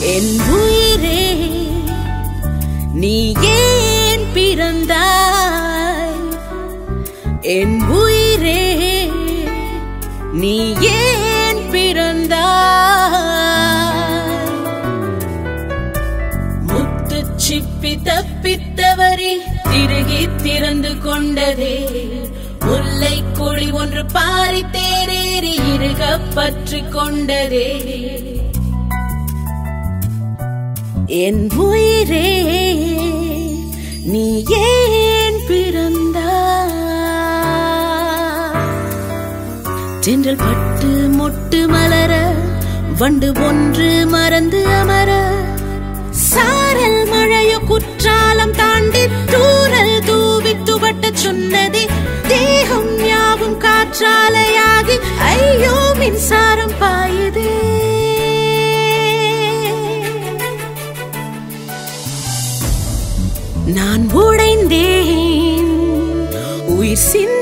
என் உயிரே நீ ஏன் பிறந்தாய் என் உயிரே நீ ஏன் பிறந்தாய் முத்து சிப்பி தப்பித்தவரே திருகி திறந்து கொண்டதே முல்லை குழி ஒன்று பாரி தேரேறி இருக பற்றி கொண்டதே என் உயிரே நீ ஏன் பிறந்தாய் தென்றல் பட்டு மொட்டு மலர வண்டு ஒன்று மறந்து அமர சாரல் மழையோ குற்றாலம் தாண்டி தூரல் தூவி துவட்ட சொன்னதே தேகம் யாவும் காற்றாலையாகி ஐயோ மின்சாரம் பாயுதே நான் உடைந்தேன் உயிர் சிந்த